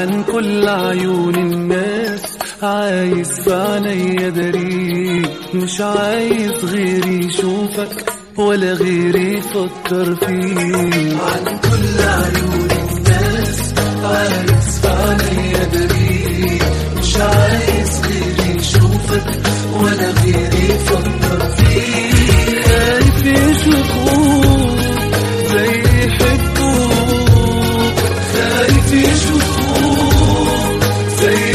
عن كل عيون الناس عايز في عينيا داريك مش عايز غيري يشوفك ولا غيري يفكر فيك عن كل عيون الناس عايز في عينيا داريك مش عايز غيري يشوفك ولا غيري يفكر فيك خايف يشوفوك زي يحبوك خايف يشوفوك زي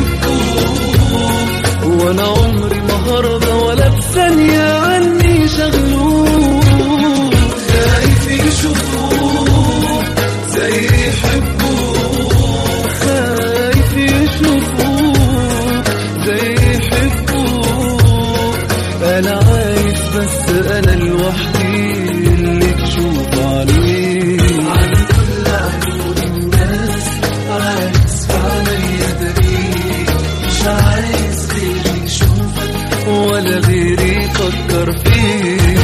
يحبوك وانا عمري ما هرضى ولا بثانية عني شغلوك خايف يشوفوك زي يحبوك خايف يشوفوك زي يحبوك انا عايز بس انا لوحدي اللي تشوف عليه عن كل عيون الناس عايز عليا دليل مش عايز غيري يشوفك ولا غيري يفكر فيك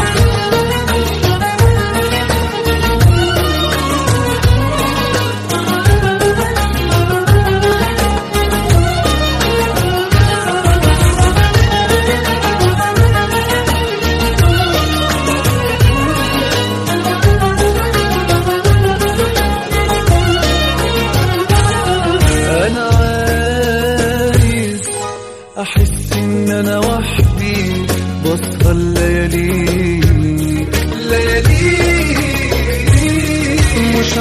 انا عايز احس ان انا وحدي بسهر لياليك لياليك مش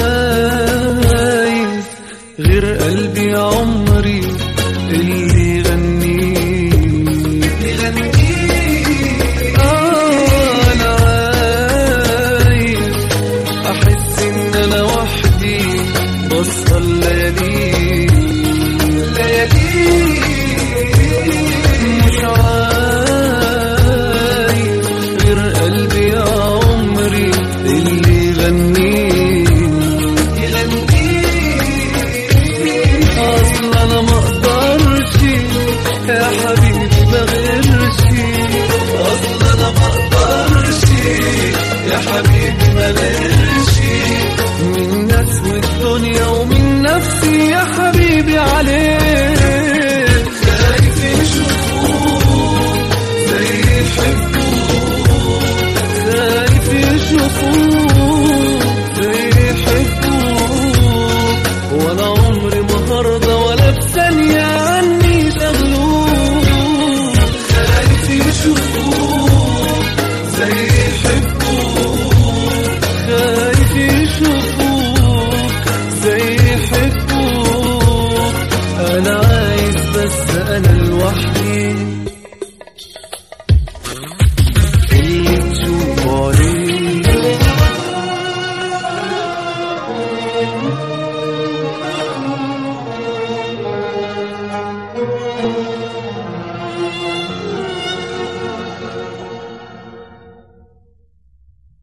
عايز غير قلبي يا عمري اللي يغنيك يغنيك آه انا عايز احس ان انا وحدي بسهر ليالي ليالي مش عايز غير قلبي يا عمري اللي يغني يغني اصل انا ما اقدرش يا حبيبي ما غيرش اصل انا ما اقدرش يا حبيبي ما غيرش من ناس والدنيا ومن نفسي يا حبيبي عليك خايف يشوفوك زي يحبوك خايف يشوفوك